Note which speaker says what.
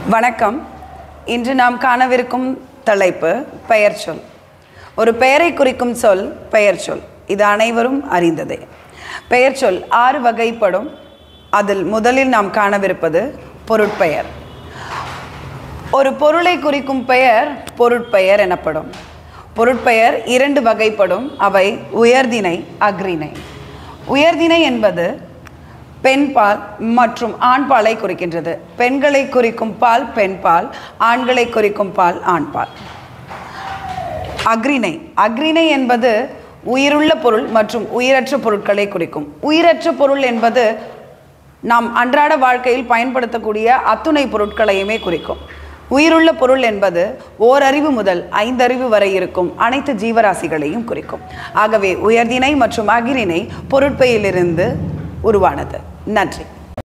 Speaker 1: வணக்கம் இன்று நாம் காணவிருக்கும் தலைப்பு பெயர் சொல் ஒரு பெயரை குறிக்கும் சொல் பெயர் சொல் இது அனைவரும் அறிந்ததே பெயர் சொல் ஆறு வகைப்படும் அதில் முதலில் நாம் காணவிருப்பது பொருட்பெயர் ஒரு பொருளை குறிக்கும் பெயர் பொருட்பெயர் எனப்படும் பொருட்பெயர் இரண்டு வகைப்படும் அவை உயர்திணை அக்ரிணை உயர்திணை என்பது பெண்பால் மற்றும் ஆண்பாலை குறிக்கின்றது பெண்களை குறிக்கும் பால் பெண்பால் ஆண்களை குறிக்கும் பால் ஆண்பால் அக்ரிணை அக்ரிணை என்பது உயிருள்ள பொருள் மற்றும் உயிரற்ற பொருட்களை குறிக்கும் உயிரற்ற பொருள் என்பது நாம் அன்றாட வாழ்க்கையில் பயன்படுத்தக்கூடிய அத்துணை பொருட்களையுமே குறிக்கும் உயிருள்ள பொருள் என்பது ஓரறிவு முதல் ஐந்தறிவு வரை இருக்கும் அனைத்து ஜீவராசிகளையும் குறிக்கும் ஆகவே உயர்திணை மற்றும் அகிரிணை பொருட்பையிலிருந்து உருவானது நன்றி